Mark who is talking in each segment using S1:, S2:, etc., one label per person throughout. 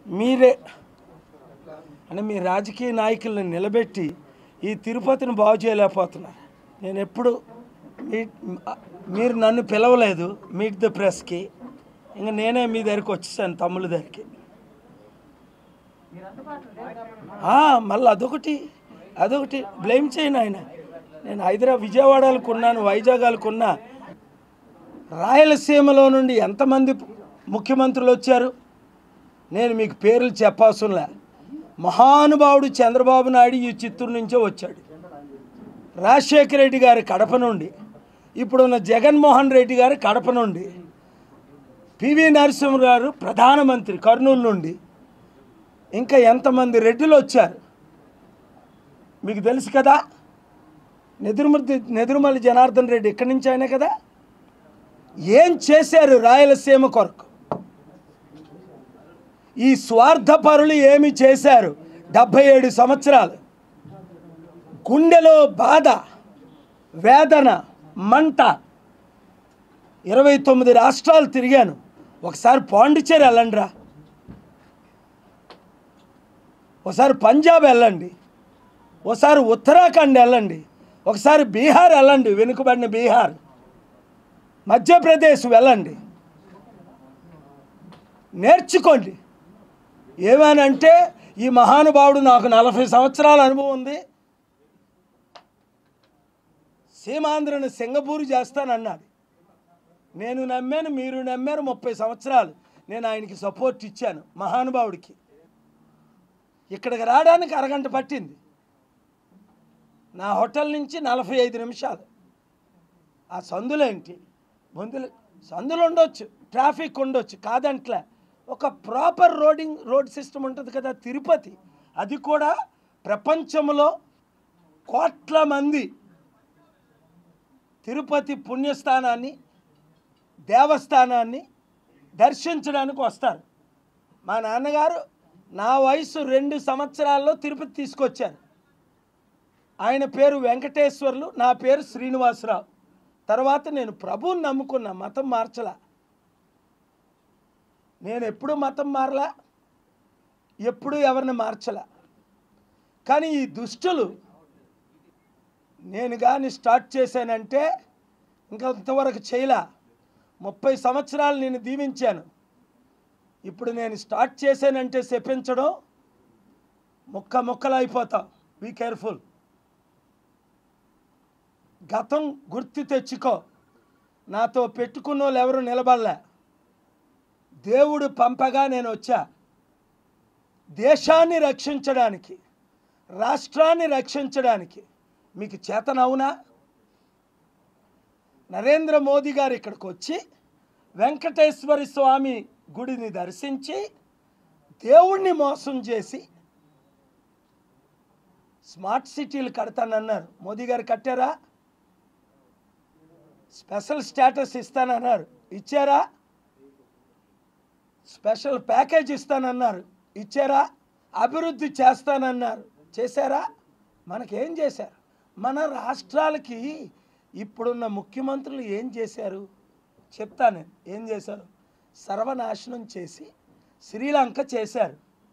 S1: మీరే అంటే మీ రాజకీయ నాయకులను నిలబెట్టి ఈ తిరుపతిని బాగు చేయలేకపోతున్నారు నేను ఎప్పుడు మీ మీరు నన్ను పిలవలేదు మీట్ ద ప్రెస్కి ఇంకా నేనే మీ దగ్గరికి వచ్చేసాను తమ్ముళ్ళ దగ్గరికి ఆ, మళ్ళీ అదొకటి అదొకటి బ్లేమ్ చేయను ఆయన నేను హైదరాబాద్ విజయవాడలకు ఉన్నాను వైజాగ్లకు ఉన్నా రాయలసీమలో నుండి ఎంతమంది ముఖ్యమంత్రులు వచ్చారు నేను మీకు పేర్లు చెప్పవసరంలే మహానుభావుడు చంద్రబాబు నాయుడు ఈ చిత్తూరు నుంచే వచ్చాడు రాజశేఖర రెడ్డి గారి కడప నుండి ఇప్పుడున్న జగన్మోహన్ రెడ్డి గారి కడప నుండి పివి నరసింహ గారు ప్రధానమంత్రి కర్నూలు నుండి ఇంకా ఎంతమంది రెడ్డిలు వచ్చారు మీకు తెలుసు కదా నెదురుమూర్తి నెదురుమల్లి జనార్దన్ రెడ్డి ఇక్కడి నుంచి అయినా కదా ఏం చేశారు రాయలసీమ కొరకు ఈ స్వార్థపరులు ఏమి చేశారు డెబ్భై ఏడు సంవత్సరాలు గుండెలో బాధ వేదన మంట ఇరవై తొమ్మిది రాష్ట్రాలు తిరిగాను ఒకసారి పాండిచ్చేరి వెళ్ళండిరా ఒకసారి పంజాబ్ వెళ్ళండి ఒకసారి ఉత్తరాఖండ్ వెళ్ళండి ఒకసారి బీహార్ వెళ్ళండి వెనుకబడిన బీహార్ మధ్యప్రదేశ్ వెళ్ళండి నేర్చుకోండి ఏమనంటే ఈ మహానుభావుడు నాకు నలభై సంవత్సరాల అనుభవం ఉంది సీమాంధ్రను సింగపూర్ చేస్తానన్నాడు నేను నమ్మాను మీరు నమ్మారు ముప్పై సంవత్సరాలు నేను ఆయనకి సపోర్ట్ ఇచ్చాను మహానుభావుడికి ఇక్కడికి రావడానికి అరగంట పట్టింది నా హోటల్ నుంచి నలభై ఐదు నిమిషాలు ఆ సందులేంటి బొందులు సందులు ఉండొచ్చు ట్రాఫిక్ ఉండొచ్చు కాదంట్లే ఒక ప్రాపర్ రోడింగ్ రోడ్ సిస్టమ్ ఉంటుంది కదా తిరుపతి అది కూడా ప్రపంచంలో కోట్ల మంది తిరుపతి పుణ్యస్థానాన్ని దేవస్థానాన్ని దర్శించడానికి వస్తారు మా నాన్నగారు నా వయసు రెండు సంవత్సరాల్లో తిరుపతి తీసుకొచ్చారు ఆయన పేరు వెంకటేశ్వర్లు నా పేరు శ్రీనివాసరావు తర్వాత నేను ప్రభువుని నమ్ముకున్నా మతం మార్చలా నేను ఎప్పుడు మతం మారలా ఎప్పుడు ఎవరిని మార్చలా కానీ ఈ దుష్టులు నేను కానీ స్టార్ట్ చేశానంటే ఇంకా ఇంతవరకు చేయలా ముప్పై సంవత్సరాలు నేను దీవించాను ఇప్పుడు నేను స్టార్ట్ చేశానంటే చెప్పించడం ముక్క ముక్కలు అయిపోతాం బీ కేర్ఫుల్ గతం గుర్తు తెచ్చుకో నాతో పెట్టుకున్న వాళ్ళు ఎవరు నిలబడలే దేవుడు పంపగా నేను వచ్చా దేశాన్ని రక్షించడానికి రాష్ట్రాన్ని రక్షించడానికి మీకు చేతనవునా నరేంద్ర మోదీ గారు ఇక్కడికి వచ్చి వెంకటేశ్వర స్వామి గుడిని దర్శించి దేవుణ్ణి మోసం చేసి స్మార్ట్ సిటీలు కడతానన్నారు మోదీ గారు కట్టారా స్పెషల్ స్టేటస్ ఇస్తానన్నారు ఇచ్చారా స్పెషల్ ప్యాకేజ్ ఇస్తానన్నారు ఇచ్చారా అభివృద్ధి చేస్తానన్నారు చేశారా మనకేం చేశారు మన రాష్ట్రాలకి ఇప్పుడున్న ముఖ్యమంత్రులు ఏం చేశారు చెప్తా నేను ఏం చేశారు సర్వనాశనం చేసి శ్రీలంక చేశారు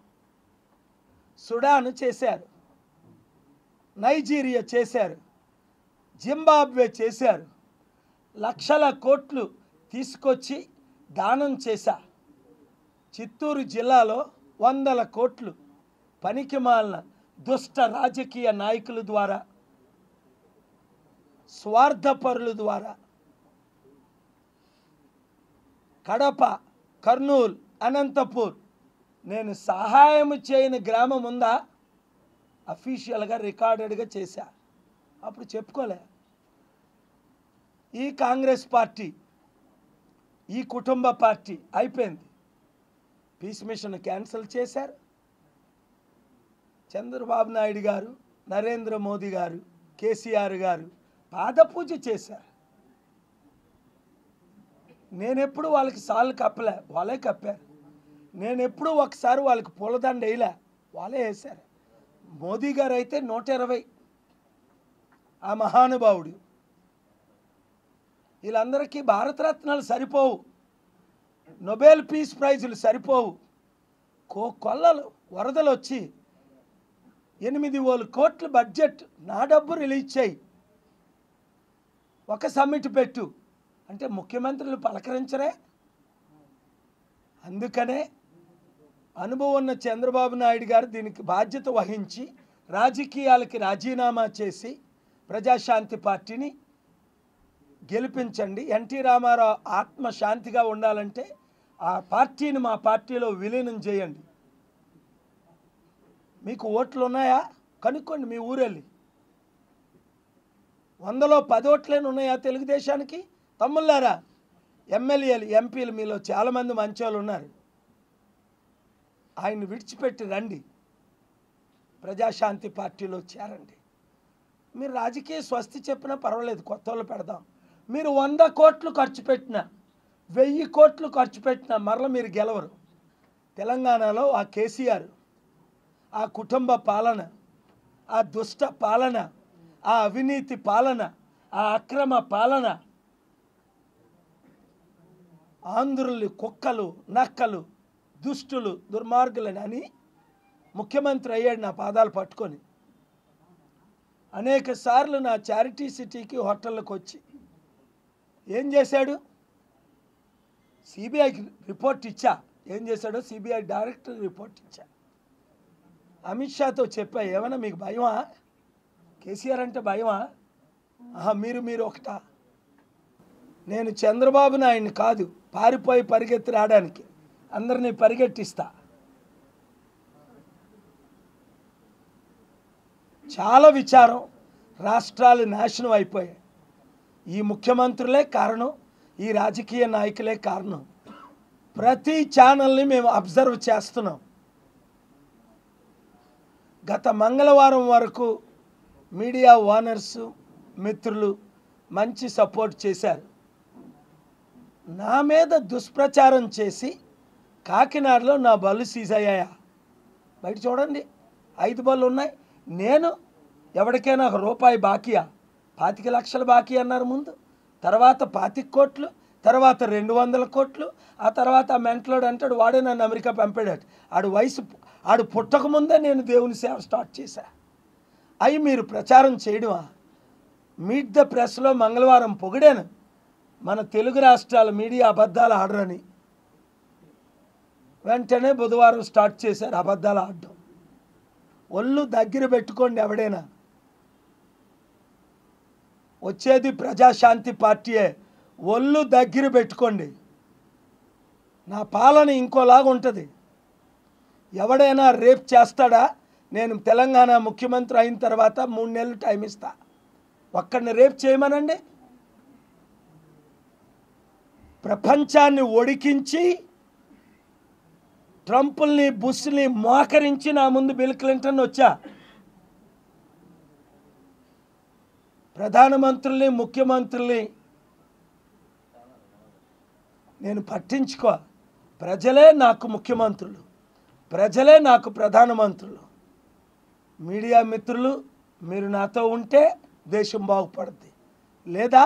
S1: సుడాను చేశారు నైజీరియా చేశారు జింబాబ్వే చేశారు లక్షల కోట్లు తీసుకొచ్చి దానం చేశా చిత్తూరు జిల్లాలో వందల కోట్లు పనికిమాలిన దుష్ట రాజకీయ నాయకుల ద్వారా స్వార్థపరుల ద్వారా కడప కర్నూలు అనంతపూర్ నేను సహాయం చేయని గ్రామం ఉందా అఫీషియల్గా రికార్డెడ్గా చేశా అప్పుడు చెప్పుకోలే ఈ కాంగ్రెస్ పార్టీ ఈ కుటుంబ పార్టీ అయిపోయింది పీస్ మిషన్ క్యాన్సిల్ చేశారు చంద్రబాబు నాయుడు గారు నరేంద్ర మోదీ గారు కేసీఆర్ గారు పాదపూజ చేశారు నేనెప్పుడు వాళ్ళకి సార్లు కప్పలే వాళ్ళే కప్పారు నేనెప్పుడు ఒకసారి వాళ్ళకి పూలదండ వేయలే వాళ్ళే వేశారు మోదీ గారు అయితే నూట ఇరవై ఆ మహానుభావుడు వీళ్ళందరికీ భారతరత్నాలు సరిపోవు నొబెల్ పీస్ ప్రైజులు సరిపోవు కో కొల్లలు వరదలు వచ్చి ఎనిమిది వేల కోట్ల బడ్జెట్ నా డబ్బు రిలీజ్ చేయి ఒక సమ్మిట్ పెట్టు అంటే ముఖ్యమంత్రులు పలకరించరే అందుకనే అనుభవం ఉన్న చంద్రబాబు నాయుడు గారు దీనికి బాధ్యత వహించి రాజకీయాలకి రాజీనామా చేసి ప్రజాశాంతి పార్టీని గెలిపించండి ఎన్టీ రామారావు ఆత్మ శాంతిగా ఉండాలంటే ఆ పార్టీని మా పార్టీలో విలీనం చేయండి మీకు ఓట్లు ఉన్నాయా కనుక్కోండి మీ ఊరెళ్ళి వందలో పది ఓట్లేని ఉన్నాయా తెలుగుదేశానికి తమ్ముళ్ళారా ఎమ్మెల్యేలు ఎంపీలు మీలో చాలామంది మంచోళ్ళు ఉన్నారు ఆయన్ని విడిచిపెట్టి రండి ప్రజాశాంతి పార్టీలో చేరండి మీరు రాజకీయ స్వస్తి చెప్పినా పర్వాలేదు కొత్త వాళ్ళు పెడదాం మీరు వంద కోట్లు ఖర్చు పెట్టినా వెయ్యి కోట్లు ఖర్చు పెట్టినా మరల మీరు గెలవరు తెలంగాణలో ఆ కేసీఆర్ ఆ కుటుంబ పాలన ఆ దుష్ట పాలన ఆ అవినీతి పాలన ఆ అక్రమ పాలన ఆంధ్రులు కుక్కలు నక్కలు దుష్టులు దుర్మార్గులని అని ముఖ్యమంత్రి అయ్యాడు నా పాదాలు పట్టుకొని అనేక సార్లు నా చారిటీ సిటీకి హోటళ్ళకి వచ్చి ఏం చేశాడు సిబిఐకి రిపోర్ట్ ఇచ్చా ఏం చేశాడో సిబిఐ డైరెక్టర్ రిపోర్ట్ ఇచ్చా అమిత్ షాతో చెప్పా ఏమన్నా మీకు భయమా కేసీఆర్ అంటే భయమా ఆహా మీరు మీరు ఒకటా నేను చంద్రబాబు నాయుడిని కాదు పారిపోయి పరిగెత్తి రావడానికి అందరినీ పరిగెట్టిస్తా చాలా విచారం రాష్ట్రాలు నాశనం అయిపోయాయి ఈ ముఖ్యమంత్రులే కారణం ఈ రాజకీయ నాయకులే కారణం ప్రతి ఛానల్ని మేము అబ్జర్వ్ చేస్తున్నాం గత మంగళవారం వరకు మీడియా ఓనర్స్ మిత్రులు మంచి సపోర్ట్ చేశారు నా మీద దుష్ప్రచారం చేసి కాకినాడలో నా బళ్ళు సీజ్ అయ్యాయా బయట చూడండి ఐదు బళ్ళు ఉన్నాయి నేను ఎవరికైనా ఒక రూపాయి బాకీయా పాతిక లక్షల బాకీ అన్నారు ముందు తర్వాత పాతిక కోట్లు తర్వాత రెండు వందల కోట్లు ఆ తర్వాత ఆ మెంటలోడు అంటాడు వాడే నన్ను అమెరికా పంపాడట ఆడు వయసు ఆడు పుట్టక ముందే నేను దేవుని సేవ స్టార్ట్ చేశా అవి మీరు ప్రచారం చేయడమా మీట్ ద ప్రెస్లో మంగళవారం పొగిడాను మన తెలుగు రాష్ట్రాల మీడియా అబద్ధాలు ఆడరని వెంటనే బుధవారం స్టార్ట్ చేశారు అబద్ధాలు ఆడడం ఒళ్ళు దగ్గర పెట్టుకోండి ఎవడైనా వచ్చేది ప్రజాశాంతి పార్టీయే ఒళ్ళు దగ్గర పెట్టుకోండి నా పాలన ఇంకోలాగా ఉంటుంది ఎవడైనా రేప్ చేస్తాడా నేను తెలంగాణ ముఖ్యమంత్రి అయిన తర్వాత మూడు నెలలు టైం ఇస్తా ఒక్కడిని రేప్ చేయమనండి ప్రపంచాన్ని ఒడికించి ట్రంపుల్ని బుష్ని మోకరించి నా ముందు బిల్ క్లింటన్ వచ్చా ప్రధానమంత్రుల్ని ముఖ్యమంత్రుల్ని నేను పట్టించుకో ప్రజలే నాకు ముఖ్యమంత్రులు ప్రజలే నాకు ప్రధానమంత్రులు మీడియా మిత్రులు మీరు నాతో ఉంటే దేశం బాగుపడుద్ది లేదా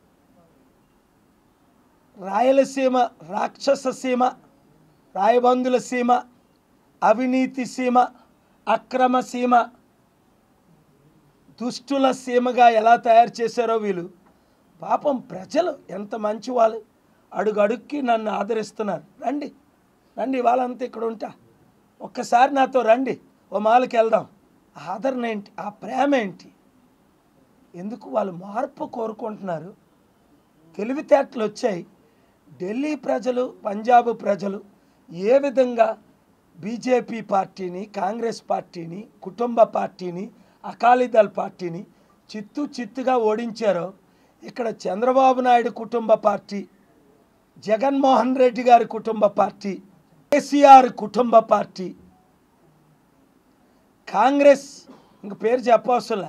S1: రాయలసీమ రాక్షస సీమ రాయబందుల సీమ అవినీతి సీమ అక్రమ సీమ దుష్టుల సీమగా ఎలా తయారు చేశారో వీళ్ళు పాపం ప్రజలు ఎంత మంచి వాళ్ళు అడుగు అడుక్కి నన్ను ఆదరిస్తున్నారు రండి రండి వాళ్ళంతా ఇక్కడ ఉంటా ఒక్కసారి నాతో రండి ఓ మాలకి వెళ్దాం ఆదరణ ఏంటి ఆ ప్రేమ ఏంటి ఎందుకు వాళ్ళు మార్పు కోరుకుంటున్నారు తెలివితేటలు వచ్చాయి ఢిల్లీ ప్రజలు పంజాబ్ ప్రజలు ఏ విధంగా బీజేపీ పార్టీని కాంగ్రెస్ పార్టీని కుటుంబ పార్టీని అకాలీదళ్ పార్టీని చిత్తు చిత్తుగా ఓడించారో ఇక్కడ చంద్రబాబు నాయుడు కుటుంబ పార్టీ జగన్మోహన్ రెడ్డి గారి కుటుంబ పార్టీ కేసీఆర్ కుటుంబ పార్టీ కాంగ్రెస్ ఇంక పేరు చెప్పవసలే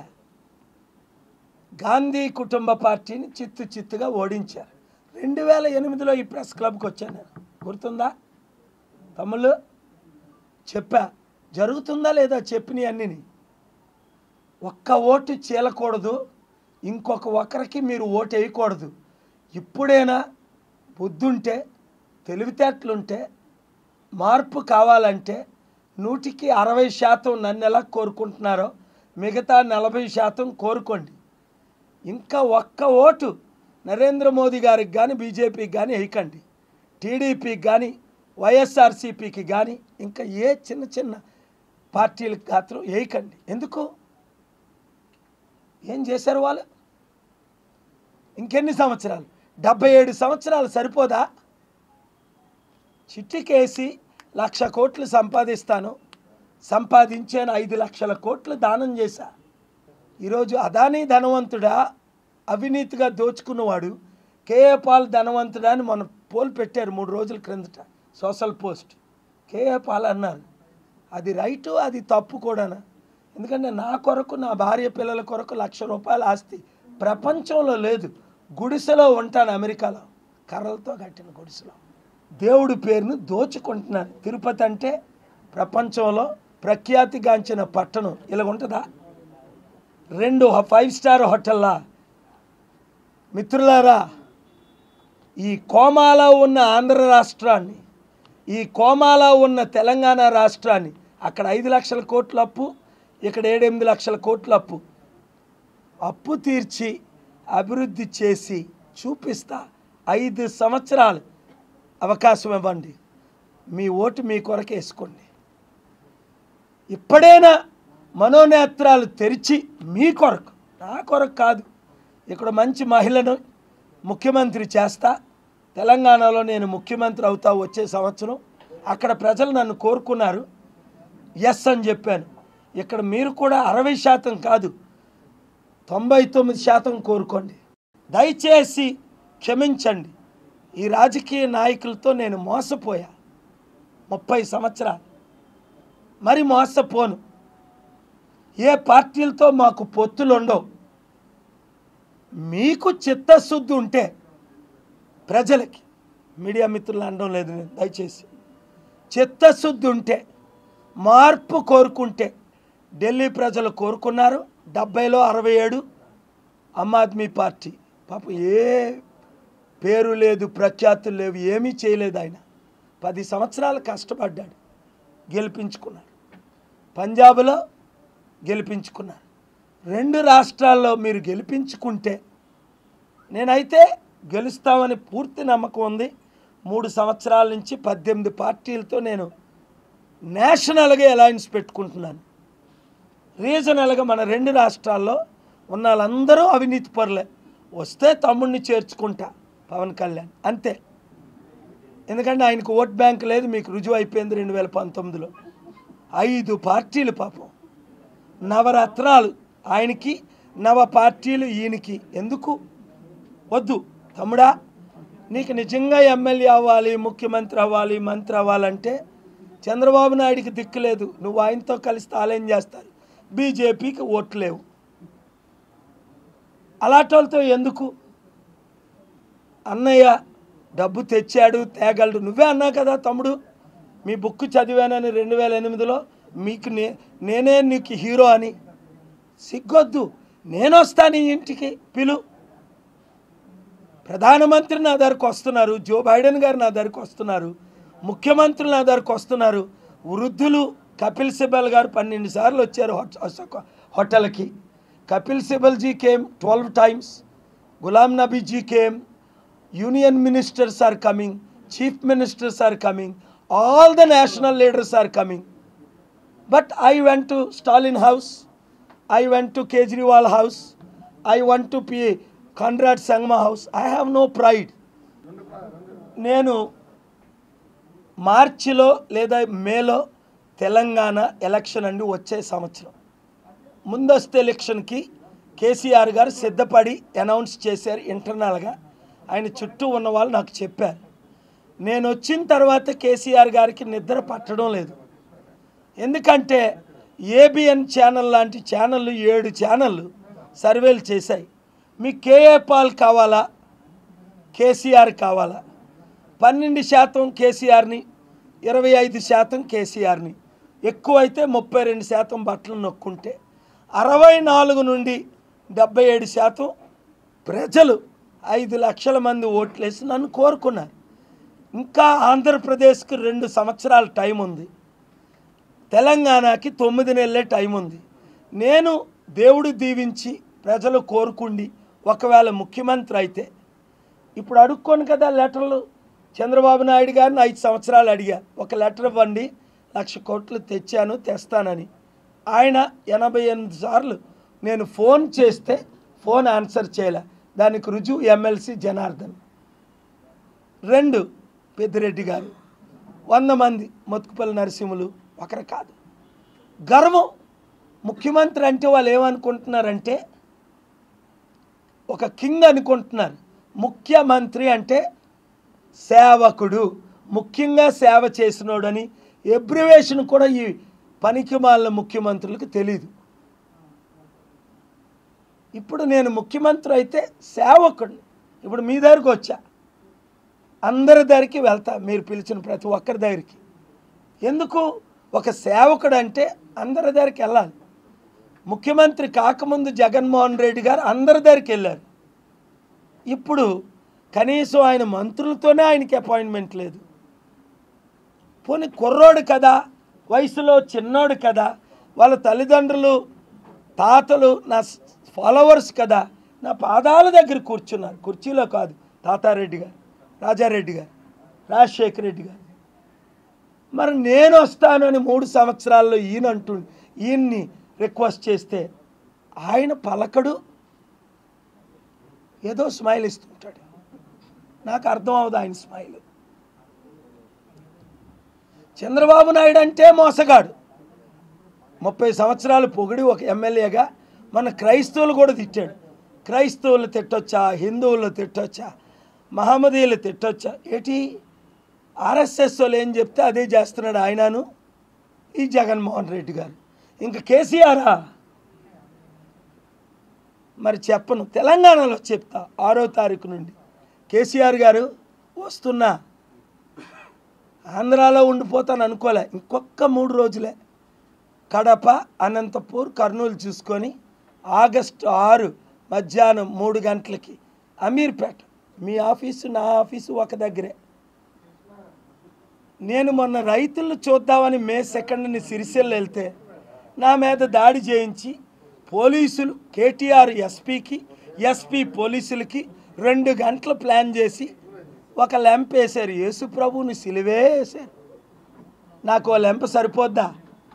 S1: గాంధీ కుటుంబ పార్టీని చిత్తు చిత్తుగా ఓడించారు రెండు వేల ఎనిమిదిలో ఈ ప్రెస్ క్లబ్కి వచ్చాను నేను గుర్తుందా తమ్ముళ్ళు చెప్పా జరుగుతుందా లేదా చెప్పిన అన్నిని ఒక్క ఓటు చీలకూడదు ఇంకొక ఒకరికి మీరు ఓటు వేయకూడదు ఇప్పుడైనా బుద్ధుంటే తెలివితేటలుంటే మార్పు కావాలంటే నూటికి అరవై శాతం నన్ను ఎలా కోరుకుంటున్నారో మిగతా నలభై శాతం కోరుకోండి ఇంకా ఒక్క ఓటు నరేంద్ర మోదీ గారికి కానీ బీజేపీకి కానీ వేయకండి టీడీపీకి కానీ వైఎస్ఆర్సీపీకి కానీ ఇంకా ఏ చిన్న చిన్న పార్టీలకు మాత్రం వేయకండి ఎందుకు ఏం చేశారు వాళ్ళు ఇంకెన్ని సంవత్సరాలు డెబ్బై ఏడు సంవత్సరాలు సరిపోదా చిట్టికేసి లక్ష కోట్లు సంపాదిస్తాను సంపాదించాను ఐదు లక్షల కోట్లు దానం చేశా ఈరోజు అదానీ ధనవంతుడా అవినీతిగా దోచుకున్నవాడు కేఏ పాల్ ధనవంతుడా అని మన పోల్ పెట్టారు మూడు రోజుల క్రిందట సోషల్ పోస్ట్ కేఏ పాల్ అన్నారు అది రైటు అది తప్పు కూడానా ఎందుకంటే నా కొరకు నా భార్య పిల్లల కొరకు లక్ష రూపాయల ఆస్తి ప్రపంచంలో లేదు గుడిసెలో ఉంటాను అమెరికాలో కర్రలతో కట్టిన గుడిసెలో దేవుడి పేరును దోచుకుంటున్నాను తిరుపతి అంటే ప్రపంచంలో ప్రఖ్యాతిగాంచిన పట్టణం ఇలా ఉంటుందా రెండు ఫైవ్ స్టార్ హోటల్లా మిత్రులారా ఈ కోమాలో ఉన్న ఆంధ్ర రాష్ట్రాన్ని ఈ కోమాలో ఉన్న తెలంగాణ రాష్ట్రాన్ని అక్కడ ఐదు లక్షల కోట్ల అప్పు ఇక్కడ ఏడెనిమిది లక్షల కోట్ల అప్పు అప్పు తీర్చి అభివృద్ధి చేసి చూపిస్తా ఐదు సంవత్సరాలు అవకాశం ఇవ్వండి మీ ఓటు మీ కొరకు వేసుకోండి ఇప్పుడైనా మనోనేత్రాలు తెరిచి మీ కొరకు నా కొరకు కాదు ఇక్కడ మంచి మహిళను ముఖ్యమంత్రి చేస్తా తెలంగాణలో నేను ముఖ్యమంత్రి అవుతా వచ్చే సంవత్సరం అక్కడ ప్రజలు నన్ను కోరుకున్నారు ఎస్ అని చెప్పాను ఇక్కడ మీరు కూడా అరవై శాతం కాదు తొంభై తొమ్మిది శాతం కోరుకోండి దయచేసి క్షమించండి ఈ రాజకీయ నాయకులతో నేను మోసపోయా ముప్పై సంవత్సరాలు మరి మోసపోను ఏ పార్టీలతో మాకు పొత్తులు ఉండవు మీకు చిత్తశుద్ధి ఉంటే ప్రజలకి మీడియా మిత్రులు అనడం లేదు నేను దయచేసి చిత్తశుద్ధి ఉంటే మార్పు కోరుకుంటే ఢిల్లీ ప్రజలు కోరుకున్నారు డెబ్బైలో అరవై ఏడు ఆమ్ ఆద్మీ పార్టీ పాపం ఏ పేరు లేదు ప్రఖ్యాతులు లేవు ఏమీ చేయలేదు ఆయన పది సంవత్సరాలు కష్టపడ్డాడు గెలిపించుకున్నాడు పంజాబ్లో గెలిపించుకున్నారు రెండు రాష్ట్రాల్లో మీరు గెలిపించుకుంటే నేనైతే గెలుస్తామని పూర్తి నమ్మకం ఉంది మూడు సంవత్సరాల నుంచి పద్దెనిమిది పార్టీలతో నేను నేషనల్గా అలయన్స్ పెట్టుకుంటున్నాను రీజనల్గా మన రెండు రాష్ట్రాల్లో ఉన్న వాళ్ళందరూ అవినీతి పరులే వస్తే తమ్ముడిని చేర్చుకుంటా పవన్ కళ్యాణ్ అంతే ఎందుకంటే ఆయనకు ఓట్ బ్యాంక్ లేదు మీకు రుజువు అయిపోయింది రెండు వేల పంతొమ్మిదిలో ఐదు పార్టీలు పాపం నవరత్నాలు ఆయనకి నవ పార్టీలు ఈయనకి ఎందుకు వద్దు తమ్ముడా నీకు నిజంగా ఎమ్మెల్యే అవ్వాలి ముఖ్యమంత్రి అవ్వాలి మంత్రి అవ్వాలంటే చంద్రబాబు నాయుడికి దిక్కు లేదు నువ్వు ఆయనతో కలిసి తాళేం చేస్తారు బీజేపీకి ఓట్లు లేవు అలాంటి వాళ్ళతో ఎందుకు అన్నయ్య డబ్బు తెచ్చాడు తేగలడు నువ్వే అన్నావు కదా తమ్ముడు మీ బుక్ చదివానని రెండు వేల ఎనిమిదిలో మీకు నే నేనే నీకు హీరో అని సిగ్గొద్దు నేను వస్తాను ఈ ఇంటికి పిలు ప్రధానమంత్రి నా దగ్గరకు వస్తున్నారు జో బైడెన్ గారు నా దగ్గరకు వస్తున్నారు ముఖ్యమంత్రులు నా దగ్గరకు వస్తున్నారు వృద్ధులు కపిల్ సిబల్ గారు పన్నెండు సార్లు వచ్చారు హోట- అశోక హోటల్కి Kapil Sibal ji came twelve times Ghulam Nabi ji came union ministers are coming chief ministers are coming all the national leaders are coming But I went to Stalin house, I went to Kejriwal house, I went to P. Conrad Sangma house. I have no pride. నేను మార్చిలో లేదా మేలో Telangana election అండి వచ్చే సంవత్సరం ముందస్తు ఎలక్షన్కి కేసీఆర్ గారు సిద్ధపడి అనౌన్స్ చేశారు ఇంటర్నల్గా ఆయన చుట్టూ ఉన్న వాళ్ళు నాకు చెప్పారు నేను వచ్చిన తర్వాత కేసీఆర్ గారికి నిద్ర పట్టడం లేదు ఎందుకంటే ఏబిఎన్ ఛానల్ లాంటి ఛానళ్ళు ఏడు ఛానళ్ళు సర్వేలు చేశాయి మీకు కేఏ పాల్ కావాలా కేసీఆర్ కావాలా పన్నెండు శాతం కేసీఆర్ని ఇరవై ఐదు శాతం కేసీఆర్ని ఎక్కువైతే ముప్పై రెండు శాతం బట్టలు నొక్కుంటే అరవై నాలుగు నుండి డెబ్బై ఏడు శాతం ప్రజలు ఐదు లక్షల మంది ఓట్లేసి నన్ను కోరుకున్నారు ఇంకా ఆంధ్రప్రదేశ్కి రెండు సంవత్సరాల టైం ఉంది తెలంగాణకి తొమ్మిది నెలలే టైం ఉంది నేను దేవుడు దీవించి ప్రజలు కోరుకుండి ఒకవేళ ముఖ్యమంత్రి అయితే ఇప్పుడు అడుక్కోను కదా లెటర్లు చంద్రబాబు నాయుడు గారిని ఐదు సంవత్సరాలు అడిగా ఒక లెటర్ ఇవ్వండి లక్ష కోట్లు తెచ్చాను తెస్తానని ఆయన ఎనభై ఎనిమిది సార్లు నేను ఫోన్ చేస్తే ఫోన్ ఆన్సర్ చేయలే దానికి రుజువు ఎమ్మెల్సీ జనార్దన్ రెండు పెద్దిరెడ్డి గారు వంద మంది మొత్తుకుపల్లి నరసింహులు ఒకరు కాదు గర్వం ముఖ్యమంత్రి అంటే వాళ్ళు ఏమనుకుంటున్నారంటే ఒక కింగ్ అనుకుంటున్నారు ముఖ్యమంత్రి అంటే సేవకుడు ముఖ్యంగా సేవ చేసినోడని ఎబ్రివేషన్ కూడా ఈ పనికి మాలిన ముఖ్యమంత్రులకు తెలీదు ఇప్పుడు నేను ముఖ్యమంత్రి అయితే సేవకుడిని ఇప్పుడు మీ దగ్గరికి వచ్చా అందరి దగ్గరికి వెళ్తా మీరు పిలిచిన ప్రతి ఒక్కరి దగ్గరికి ఎందుకు ఒక సేవకుడు అంటే అందరి దగ్గరికి వెళ్ళాలి ముఖ్యమంత్రి కాకముందు జగన్మోహన్ రెడ్డి గారు అందరి దగ్గరికి వెళ్ళారు ఇప్పుడు కనీసం ఆయన మంత్రులతోనే ఆయనకి అపాయింట్మెంట్ లేదు పోనీ కుర్రోడు కదా వయసులో చిన్నోడు కదా వాళ్ళ తల్లిదండ్రులు తాతలు నా ఫాలోవర్స్ కదా నా పాదాల దగ్గర కూర్చున్నారు కుర్చీలో కాదు తాతారెడ్డి గారు రాజారెడ్డి గారు రాజశేఖర రెడ్డి గారు మరి నేను వస్తానని మూడు సంవత్సరాల్లో ఈయన అంటు ఈయన్ని రిక్వెస్ట్ చేస్తే ఆయన పలకడు ఏదో స్మైల్ ఇస్తుంటాడు నాకు అర్థం అవదు ఆయన స్మైల్ చంద్రబాబు నాయుడు అంటే మోసగాడు ముప్పై సంవత్సరాలు పొగిడి ఒక ఎమ్మెల్యేగా మన క్రైస్తవులు కూడా తిట్టాడు క్రైస్తవులు తిట్టొచ్చా హిందువులు తిట్టొచ్చా మహమ్మదీయులు తిట్టొచ్చా ఏటి ఆర్ఎస్ఎస్ వాళ్ళు ఏం చెప్తే అదే చేస్తున్నాడు ఆయనను ఈ జగన్మోహన్ రెడ్డి గారు ఇంకా కేసీఆరా మరి చెప్పను తెలంగాణలో చెప్తా ఆరో తారీఖు నుండి కేసీఆర్ గారు వస్తున్నా ఆంధ్రాలో ఉండిపోతాను అనుకోలే ఇంకొక మూడు రోజులే కడప అనంతపూర్ కర్నూలు చూసుకొని ఆగస్టు ఆరు మధ్యాహ్నం మూడు గంటలకి అమీర్పేట మీ ఆఫీసు నా ఆఫీసు ఒక దగ్గరే నేను మొన్న రైతులను చూద్దామని మే సెకండ్ని సిరిసిల్ల వెళ్తే నా మీద దాడి చేయించి పోలీసులు కేటీఆర్ ఎస్పీకి ఎస్పీ పోలీసులకి రెండు గంటలు ప్లాన్ చేసి ఒక లెంప్ వేశారు యేసు ప్రభువుని సిలువే వేశారు నాకు ఓ లెంప సరిపోద్దా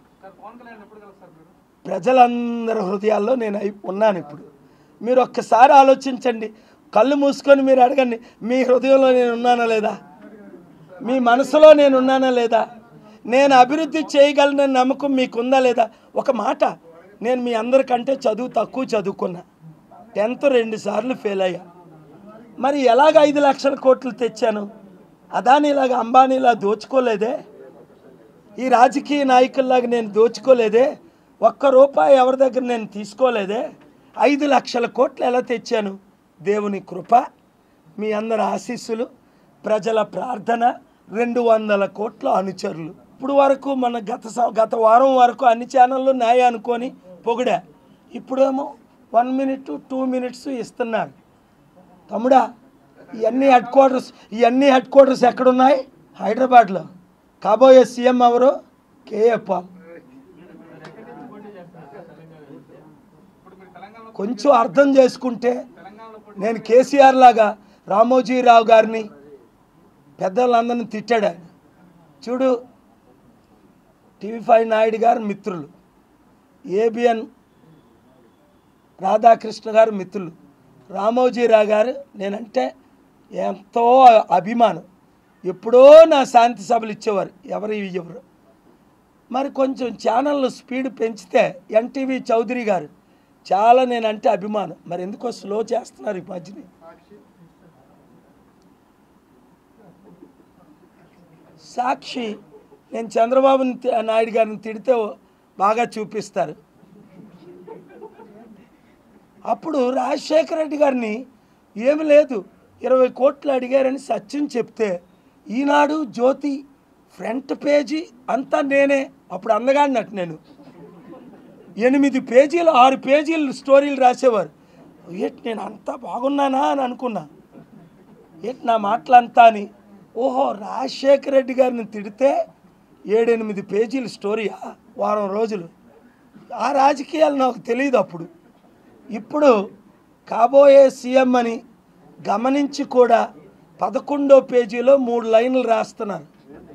S1: ప్రజలందరి హృదయాల్లో నేను అయి ఉన్నాను ఇప్పుడు మీరు ఒక్కసారి ఆలోచించండి కళ్ళు మూసుకొని మీరు అడగండి మీ హృదయంలో నేను ఉన్నానా లేదా మీ మనసులో నేను ఉన్నానా లేదా నేను అభివృద్ధి చేయగలనని నమ్మకం మీకుందా లేదా ఒక మాట నేను మీ అందరికంటే చదువు తక్కువ చదువుకున్నా టెన్త్ రెండు సార్లు ఫెయిల్ అయ్యా మరి ఎలాగ ఐదు లక్షల కోట్లు తెచ్చాను అదానిలాగా అంబానీలా దోచుకోలేదే ఈ రాజకీయ నాయకుల్లాగా నేను దోచుకోలేదే ఒక్క రూపాయి ఎవరి దగ్గర నేను తీసుకోలేదే ఐదు లక్షల కోట్లు ఎలా తెచ్చాను దేవుని కృప మీ అందరి ఆశీస్సులు ప్రజల ప్రార్థన రెండు వందల కోట్ల అనుచరులు ఇప్పుడు వరకు మన గత సం- గత వారం వరకు అన్ని ఛానళ్ళు న్యాయ అనుకొని పొగిడా ఇప్పుడేమో వన్ మినిట్ టూ మినిట్స్ ఇస్తున్నారు తమ్ముడా ఇవన్నీ హెడ్ క్వార్టర్స్ ఇవన్నీ హెడ్ క్వార్టర్స్ ఎక్కడున్నాయి హైదరాబాద్లో కాబోయే సీఎం ఎవరు కేఏ పాల్ కొంచెం అర్థం చేసుకుంటే నేను కేసీఆర్ లాగా రామోజీరావు గారిని పెద్దలందరిని తిట్టాడు ఆయన చూడు టీవీ ఫైవ్ నాయుడు గారు మిత్రులు ఏబిఎన్ రాధాకృష్ణ గారు మిత్రులు రామోజీరావు గారు నేనంటే ఎంతో అభిమానం ఎప్పుడో నా శాంతి సభలు ఇచ్చేవారు ఎవరు ఇవ్వరు మరి కొంచెం ఛానల్ స్పీడ్ పెంచితే ఎన్టీవీ చౌదరి గారు చాలా నేనంటే అభిమానం మరి ఎందుకో స్లో చేస్తున్నారు ఈ మధ్యని సాక్షి నేను చంద్రబాబు నాయుడు గారిని తిడితే బాగా చూపిస్తారు అప్పుడు రాజశేఖర రెడ్డి గారిని ఏమి లేదు ఇరవై కోట్లు అడిగారని సత్యం చెప్తే ఈనాడు జ్యోతి ఫ్రంట్ పేజీ అంతా నేనే అప్పుడు అందగాడినట్టు నేను ఎనిమిది పేజీలు ఆరు పేజీలు స్టోరీలు రాసేవారు ఏంటి నేను అంతా బాగున్నానా అని అనుకున్నా ఏంటి నా మాటలంతా అని ఓహో రాజశేఖర రెడ్డి గారిని తిడితే ఏడెనిమిది పేజీల స్టోరీయా వారం రోజులు ఆ రాజకీయాలు నాకు తెలియదు అప్పుడు ఇప్పుడు కాబోయే సీఎం అని గమనించి కూడా పదకొండో పేజీలో మూడు లైన్లు రాస్తున్నారు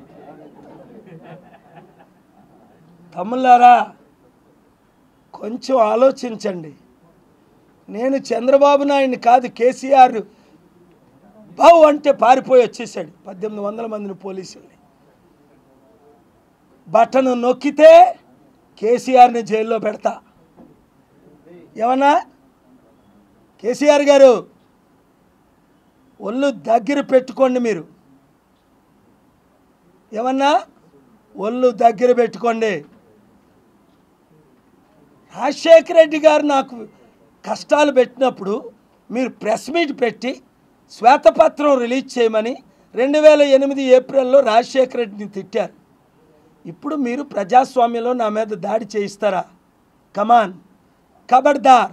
S1: తమ్ముళ్ళారా కొంచెం ఆలోచించండి నేను చంద్రబాబు నాయుడిని కాదు కేసీఆర్ బావు అంటే పారిపోయి వచ్చేసాడు పద్దెనిమిది వందల మందిని పోలీసుల్ని బటన్ నొక్కితే కేసీఆర్ని జైల్లో పెడతా ఏమన్నా కేసీఆర్ గారు ఒళ్ళు దగ్గర పెట్టుకోండి మీరు ఏమన్నా ఒళ్ళు దగ్గర పెట్టుకోండి రాజశేఖర రెడ్డి గారు నాకు కష్టాలు పెట్టినప్పుడు మీరు ప్రెస్ మీట్ పెట్టి శ్వేతపత్రం రిలీజ్ చేయమని రెండు వేల ఎనిమిది ఏప్రిల్లో రాజశేఖర రెడ్డిని తిట్టారు ఇప్పుడు మీరు ప్రజాస్వామ్యంలో నా మీద దాడి చేయిస్తారా కమాన్ కబడ్దార్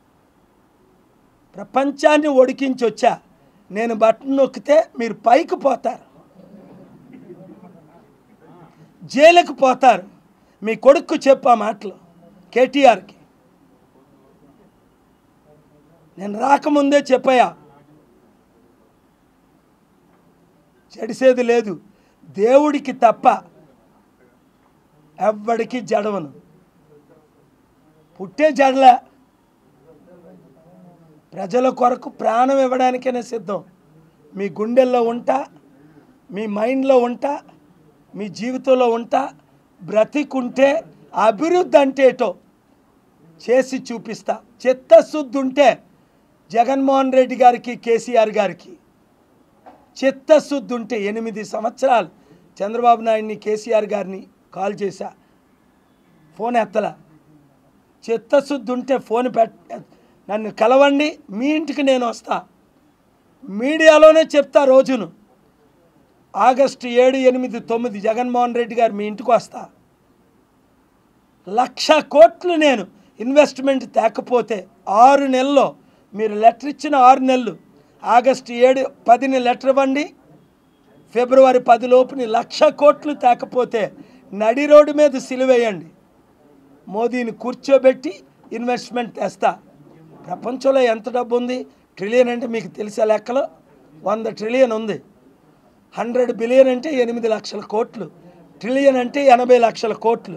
S1: ప్రపంచాన్ని ఒడికించి వచ్చా నేను బటన్ నొక్కితే మీరు పైకి పోతారు జైలుకు పోతారు మీ కొడుకు చెప్పా మాటలు కేటీఆర్కి నేను రాకముందే చెప్పాయా చెడిసేది లేదు దేవుడికి తప్ప ఎవ్వడికి జడవను పుట్టే జడలే ప్రజల కొరకు ప్రాణం ఇవ్వడానికైనా సిద్ధం మీ గుండెల్లో ఉంటా మీ మైండ్లో ఉంటా మీ జీవితంలో ఉంటా బ్రతికుంటే అభివృద్ధి అంటే ఏటో చేసి చూపిస్తా చిత్తశుద్ధి ఉంటే జగన్మోహన్ రెడ్డి గారికి కేసీఆర్ గారికి చిత్తశుద్ధి ఉంటే ఎనిమిది సంవత్సరాలు చంద్రబాబు నాయుడిని కేసీఆర్ గారిని కాల్ చేశా ఫోన్ ఎత్తల చిత్తశుద్ధి ఉంటే ఫోన్ పెట్ నన్ను కలవండి మీ ఇంటికి నేను వస్తా మీడియాలోనే చెప్తా రోజును ఆగస్టు ఏడు ఎనిమిది తొమ్మిది జగన్మోహన్ రెడ్డి గారు మీ ఇంటికి వస్తా లక్ష కోట్లు నేను ఇన్వెస్ట్మెంట్ తేకపోతే ఆరు నెలల్లో మీరు లెటర్ ఇచ్చిన ఆరు నెలలు ఆగస్టు ఏడు పదిని లెటర్ ఇవ్వండి ఫిబ్రవరి పది లోపుని లక్ష కోట్లు తేకపోతే నడి రోడ్డు మీద సిలువేయండి మోదీని కూర్చోబెట్టి ఇన్వెస్ట్మెంట్ తెస్తా ప్రపంచంలో ఎంత డబ్బు ఉంది ట్రిలియన్ అంటే మీకు తెలిసే లెక్కలో వంద ట్రిలియన్ ఉంది హండ్రెడ్ బిలియన్ అంటే ఎనిమిది లక్షల కోట్లు ట్రిలియన్ అంటే ఎనభై లక్షల కోట్లు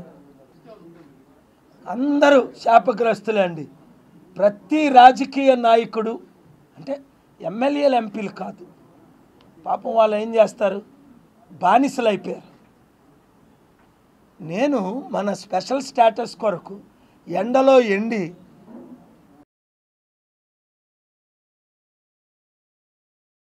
S1: అందరూ శాపగ్రస్తులే అండి ప్రతి రాజకీయ నాయకుడు అంటే ఎమ్మెల్యేలు ఎంపీలు కాదు పాపం వాళ్ళు ఏం చేస్తారు బానిసలు అయిపోయారు నేను మన స్పెషల్ స్టేటస్ కొరకు ఎండలో ఎండి